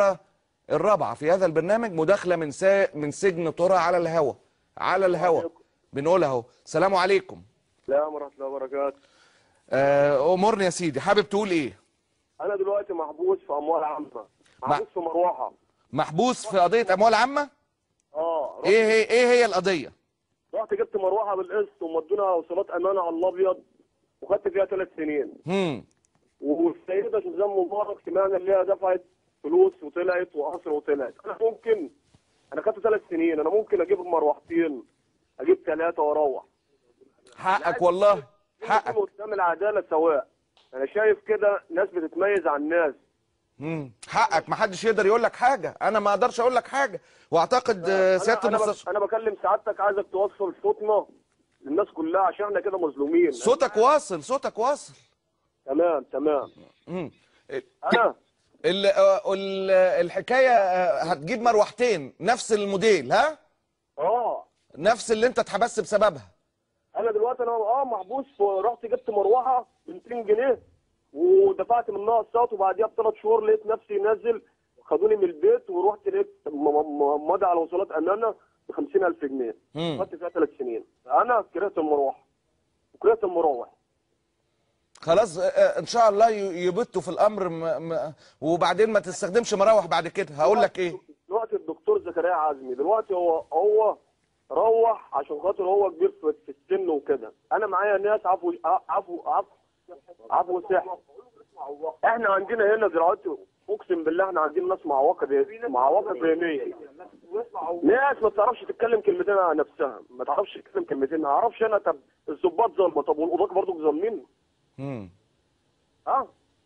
الرابعه في هذا البرنامج مداخله من سا... من سجن ترى على الهوا على الهوا بنقولها اهو السلام عليكم السلام ورحمة الله وبركاته آه، امرني يا سيدي حابب تقول ايه أنا دلوقتي محبوس في أموال عامة محبوس في مروحة محبوس في قضيه اموال عامه اه رحت- ايه هي ايه هي القضيه رحت جبت مروحة بالقسط ومدونا وصولات أمانة على الأبيض وخدت فيها ثلاث سنين هم والسيدة سوزان مبارك سمعنا اللي هي دفعت فلوس وطلعت وقصر وطلعت أنا ممكن أنا خدت ثلاث سنين أنا ممكن أجيب مروحتين أجيب ثلاثة وأروح حقك والله حقك يكون قدام العدالة سواء أنا شايف كده ناس بتتميز عن ناس مم. حقك ما حدش يقدر يقول لك حاجه انا ما اقدرش اقول لك حاجه واعتقد آه، أنا- سياده أنا, بك- المستشار أنا بكلم سعادتك عايزك توصل صوتنا للناس كلها عشان احنا كده مظلومين صوتك واصل صوتك واصل تمام تمام مم. انا ال- آه، ال- الحكايه آه، هتجيب مروحتين نفس الموديل ها اه نفس اللي انت اتحبست بسببها انا دلوقتي انا اه محبوس رحت جبت مروحه ب 200 جنيه ودفعت منها اقساط وبعديها بثلاث شهور لقيت نفسي نازل خدوني من البيت ورحت لقيت م- م- مضى على وصولات امانه ب 50000 جنيه مم. خدت فيها ثلاث سنين انا كرهت المروحه وكرهت المروح خلاص آه، آه، ان شاء الله ي- يبتوا في الامر م... م... وبعدين ما تستخدمش مراوح بعد كده هقول لك ايه دلوقتي الدكتور زكريا عزمي دلوقتي هو هو روح عشان خاطر هو كبير في في السن وكده انا معايا ناس عفو عفو عفو عفو صحة احنا عندنا هنا دلوقتي اقسم بالله احنا عندنا ناس معوقه ذهنية- معوقه ذهنيه ناس ما تعرفش تتكلم كلمتين عن نفسها ما تعرفش تتكلم كلمتين ما اعرفش انا طب الظباط ظلمه طب والقضاه برضه ظالمين مم. اه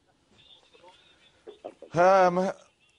ها ما...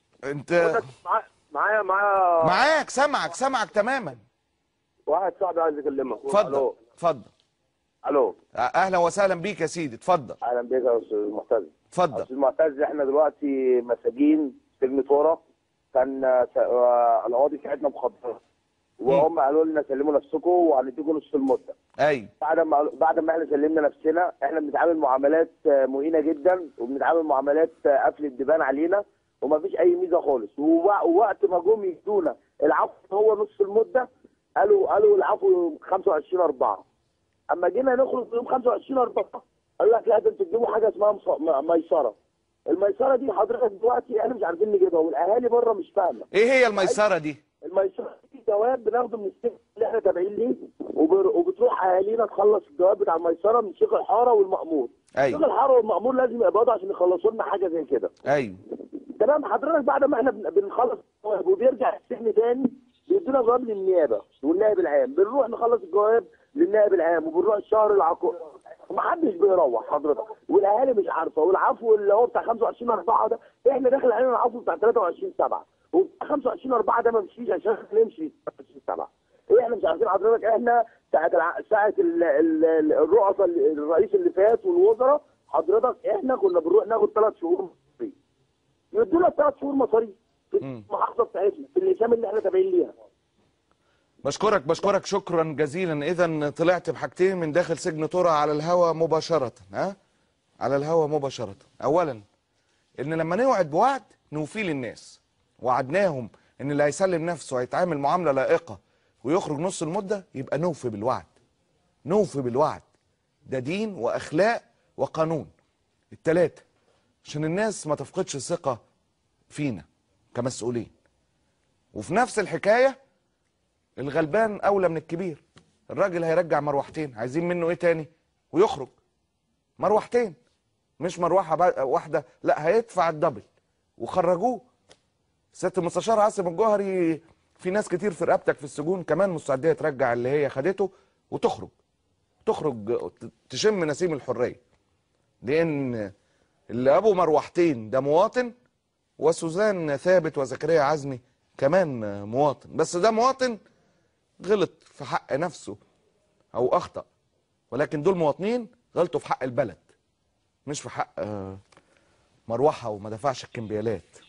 انت معايا معايا معايا معاك سامعك سامعك تماما واحد صاحبي عايز يكلمك اتفضل الو اتفضل الو اهلا وسهلا بيك يا سيدي اتفضل اهلا بيك يا استاذ معتز اتفضل استاذ معتز احنا دلوقتي مساجين سجن تورا كان س- آه، القواضي بتاعتنا مخدره وهم قالوا لنا سلموا نفسكم وهنديكم نص المده ايوه بعد ما بعد ما احنا سلمنا نفسنا احنا بنتعامل معاملات آه، مهينه جدا وبنتعامل معاملات آه، قفل الدبان علينا ومفيش اي ميزه خالص ووق- ووقت ما جم يدونا العفو هو نص المده قالوا قالوا العفو 25 4 اما جينا نخرج يوم 25 4 قال لك لا ده انتوا تجيبوا حاجه اسمها مص- م- ميسره الميسره دي حضرتك دلوقتي احنا مش عارفين نجيبها والاهالي بره مش فاهمه ايه هي الميسره دي الميسره دي جواب بناخده من السجن اللي احنا تابعين ليه وبر- وبتروح اهالينا تخلص الجواب بتاع الميسره من شيخ الحاره والمامور أيوة. شيخ الحاره والمامور لازم يقبضوا عشان يخلصوا لنا حاجه زي كده ايوه تمام حضرتك بعد ما احنا بن- بنخلص الجواب وبيرجع السجن تاني بيدونا جواب للنيابه والنائب العام بنروح نخلص الجواب للنائب العام وبنروح الشهر العقاري محدش بيروح حضرتك والاهالي مش عارفه والعفو اللي هو بتاع 25 4 ده احنا داخل علينا العفو بتاع 23 7 وبتاع 25 4 ده ما مشيش عشان نمشي 23 7 ايه احنا مش عارفين حضرتك احنا ساعه الع... ساعه ال... ال... ال- الرؤساء اللي- الرئيس اللي فات والوزراء حضرتك احنا كنا بنروح ناخد ثلاث شهور مصاريف يدونا ثلاث شهور مصاريف في المحافظه بتاعتنا في الاسام اللي احنا تابعين ليها بشكرك بشكرك شكرا جزيلا اذا طلعت بحاجتين من داخل سجن ترى على الهوا مباشره ها على الهوا مباشره اولا ان لما نوعد بوعد نوفيه للناس وعدناهم ان اللي هيسلم نفسه هيتعامل معامله لائقه ويخرج نص المده يبقى نوفي بالوعد نوفي بالوعد ده دين واخلاق وقانون التلاته عشان الناس ما تفقدش الثقه فينا كمسؤولين وفي نفس الحكايه الغلبان اولى من الكبير الراجل هيرجع مروحتين عايزين منه ايه تاني ويخرج مروحتين مش مروحه بقى- واحده لا هيدفع الدبل وخرجوه سياده المستشار عاصم الجوهري في ناس كتير في رقبتك في السجون كمان مستعديه ترجع اللي هي خدته وتخرج تخرج ت- تشم نسيم الحريه لان اللي ابو مروحتين ده مواطن وسوزان ثابت وزكريا عزمي كمان مواطن بس ده مواطن غلط في حق نفسه او اخطا ولكن دول مواطنين غلطوا في حق البلد مش في حق آه، مروحه وما دفعش الكمبيالات